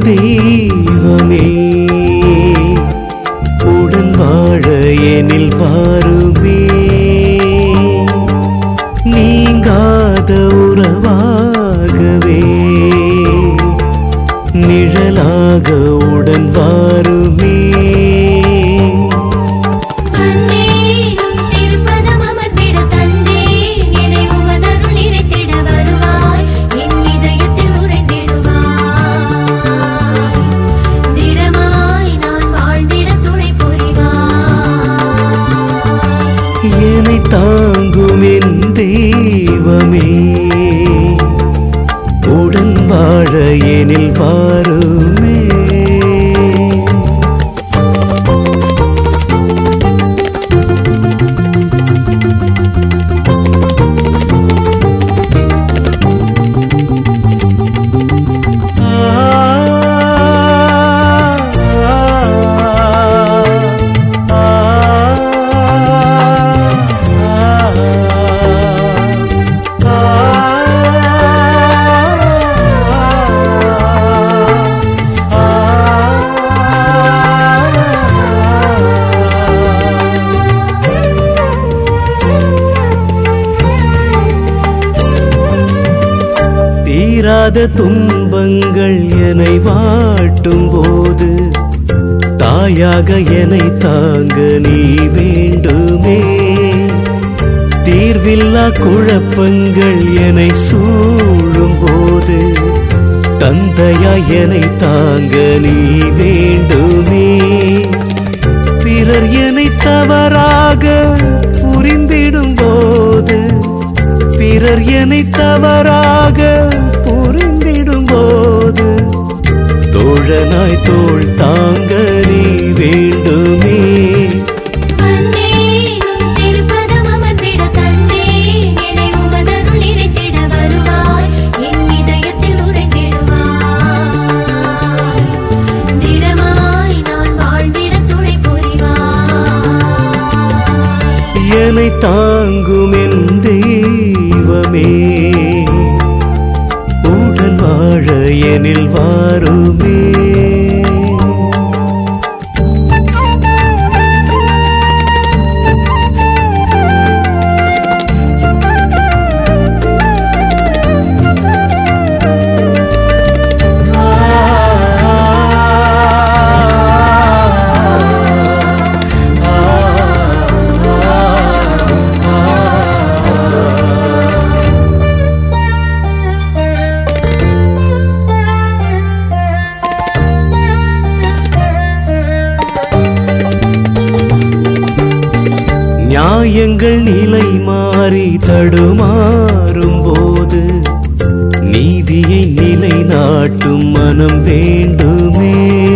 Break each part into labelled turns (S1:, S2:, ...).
S1: தெய்வமே உடன் வாழ எனில் வாருமே நீங்காத உறவாகவே நிழலாக உடன் வாருமே
S2: வந்தேனும் திருப்பதம் அமர்ந்திட தந்தேன் என்னை உமதருள் நிறைத்திட வருவாய் என் இதயத்தில் உறைந்திடுவாய் திடமாய் நான் வாழ்ந்திட துணை புரிவாய்
S1: என்னை தாங்கும் என் தெய்வமே உடன் வாழ எனில் வாருமே தீராத துன்பங்கள் என்னை வாட்டும் போது தாயாக என்னை தாங்க நீ வேண்டுமே தீர்வில்லா குழப்பங்கள் என்னை சூழும் போது தந்தையா என்னை தாங்க நீ வேண்டுமே பிறர் என்னை தவறாக புரிந்திடும் போது பிறர் என்னை தவறாக புரிந்திடும் போது தோழனாய் தோள் தாங்க நீ வேண்டுமே
S2: வந்தேனும் திருப்பதம் அமர்ந்திட தந்தேன் என்னை உமதருள் நிறைத்திட வருவாய் என் இதயத்தில் உறைந்திடுவாய் திடமாய் நான் வாழ்ந்திட துணை புரிவாய்
S1: என்னை தாங்கும் என் தெய்வமே உடன் வாழ எனில் வாருமே நியாயங்கள் நிலை மாறி தடுமாறும் போது நீதியை நிலைநாட்டும் மனம் வேண்டுமே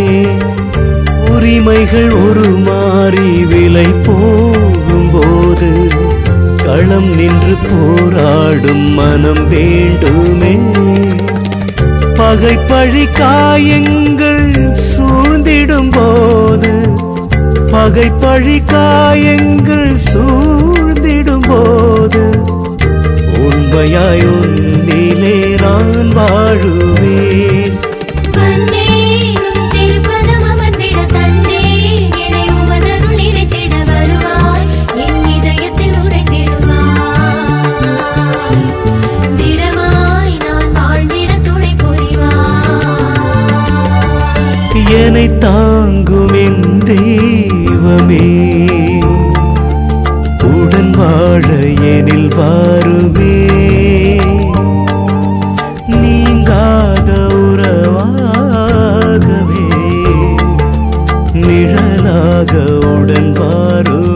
S1: உரிமைகள் ஒரு மாறி விலை போகும் போது களம் நின்று போராடும் மனம் வேண்டுமே பகை பழி காயங்கள் சூழ்ந்திடும் போது பகை பழி காயங்கள் சூழ்ந்திடும் போது உண்மையாய் உன்னிலே நான் வாழுவேன்
S2: வந்தேனும் திருப்பதம் அமர்ந்திட தந்தேன் என்னை உமதருள் நிறைத்திட வருவாய் என் இதயத்தில் உறைந்திடுவாய் திடமாய் நான் வாழ்ந்திட துணை புரிவாய்
S1: என்னை தாங்கும் என் தெய்வமே உடன் வாழ எனில் வாருமே நீங்காத உறவாகவே நிழலாக உடன் வாருமே